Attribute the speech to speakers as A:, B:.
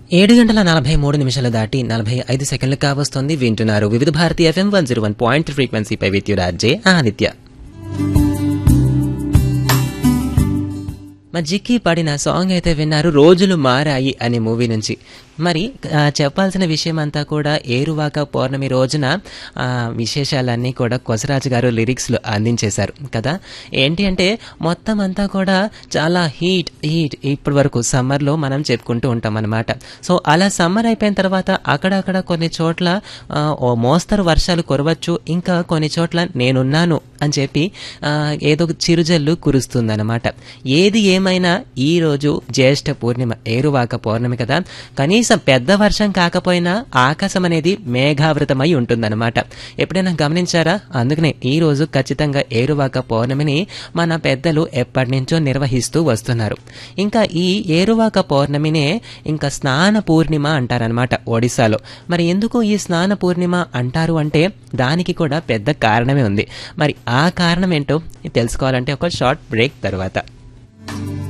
A: ఏడు గంటల నలభై మూడు నిమిషాలు దాటి నలభై ఐదు సెకండ్లు కావస్తుంది వింటున్నారు Vividh Bharati FM one zero one point ఫ్రీక్వెన్సీపై విద్యురాజే ఆదిత్య మా జిక్కి పాడిన సాంగ్ అయితే విన్నారు రోజులు మారాయి అనే మూవీ నుంచి మరి ఆ, చెప్పాల్సిన విషయం అంతా కూడా ఏరువాక పౌర్ణమి రోజున ఆ, విశేషాలన్నీ కూడా కొసరాజు గారు లిరిక్స్లో అందించేశారు కదా ఏంటి అంటే మొత్తం అంతా కూడా చాలా హీట్ హీట్ ఇప్పటి వరకు సమ్మర్లో మనం చెప్పుకుంటూ ఉంటాం అనమాట సో అలా సమ్మర్ అయిపోయిన తర్వాత అక్కడక్కడ కొన్ని చోట్ల ఆ, ఓ మోస్తరు వర్షాలు కురవచ్చు ఇంకా కొన్ని చోట్ల నేనున్నాను అని చెప్పి ఆ, ఏదో ఒక చిరుజల్లు కురుస్తుందన్నమాట ఏది ఏమైనా ఈ రోజు జ్యేష్ఠ పూర్ణిమ ఏరువాక పౌర్ణమి కదా కనీసం పెద్ద వర్షం కాకపోయినా ఆకాశం అనేది మేఘావృతమై ఉంటుందన్నమాట ఎప్పుడైనా గమనించారా అందుకనే ఈ రోజు ఖచ్చితంగా ఏరువాక పౌర్ణమిని మన పెద్దలు ఎప్పటి నుంచో నిర్వహిస్తూ వస్తున్నారు ఇంకా ఈ ఏరువాక పౌర్ణమినే ఇంకా స్నాన పూర్ణిమ అంటారనమాట ఒడిశాలో మరి ఎందుకు ఈ స్నాన పూర్ణిమ అంటారు అంటే దానికి కూడా పెద్ద కారణమే ఉంది మరి ఆ కారణం ఏంటో తెలుసుకోవాలంటే ఒక షార్ట్ బ్రేక్ తర్వాత